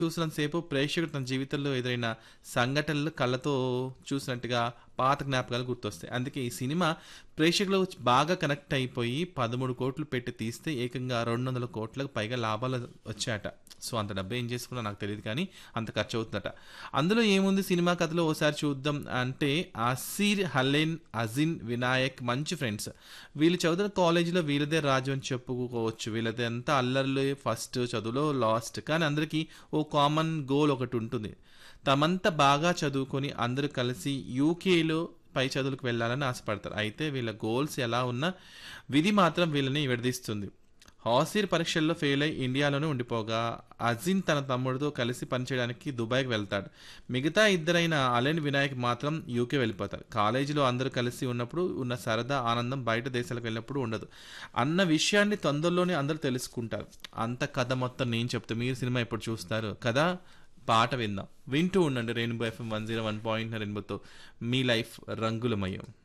చూసినంతసేపు ప్రేక్షకుడు తన జీవితంలో ఎదురైన సంఘటనలు కళ్ళతో చూసినట్టుగా పాత జ్ఞాపకాలు గుర్తొస్తాయి అందుకే ఈ సినిమా ప్రేక్షకులు బాగా కనెక్ట్ అయిపోయి పదమూడు కోట్లు పెట్టి తీస్తే ఏకంగా రెండు వందల కోట్లకు పైగా లాభాలు వచ్చాయట సో అంత డబ్బు ఏం చేసుకున్నా నాకు తెలియదు కానీ అంత ఖర్చు అవుతుందట అందులో ఏముంది సినిమా కథలో ఓసారి చూద్దాం అంటే అసీర్ హలేన్ అజిన్ వినాయక్ మంచి ఫ్రెండ్స్ వీళ్ళు చదువుతున్న కాలేజీలో వీళ్ళదే రాజు అని చెప్పుకోవచ్చు వీళ్ళదే అంతా అల్లర్లు ఫస్ట్ చదువులో లాస్ట్ కానీ అందరికీ ఓ కామన్ గోల్ ఒకటి ఉంటుంది తమంతా బాగా చదువుకొని అందరూ కలిసి యూకేలో పై చదువులకు వెళ్ళాలని ఆశపడతారు అయితే వీళ్ళ గోల్స్ ఎలా ఉన్నా విధి మాత్రం వీళ్ళని విడదీస్తుంది హాసిర్ పరీక్షల్లో ఫెయిల్ అయి ఇండియాలోనే ఉండిపోగా అజిన్ తన తమ్ముడితో కలిసి పనిచేయడానికి దుబాయ్కి వెళ్తాడు మిగతా ఇద్దరైన అలెన్ వినాయక్ మాత్రం యూకే వెళ్ళిపోతారు కాలేజీలో అందరూ కలిసి ఉన్నప్పుడు ఉన్న సరదా ఆనందం బయట దేశాలకు వెళ్ళినప్పుడు ఉండదు అన్న విషయాన్ని తొందరలోనే అందరూ తెలుసుకుంటారు అంత కథ మొత్తం నేను చెప్తా మీరు సినిమా ఎప్పుడు చూస్తారు కదా పాట విందాం వింటూ ఉండండి rainbow FM one zero one point రెయిన్బోతో మీ లైఫ్ రంగులమయం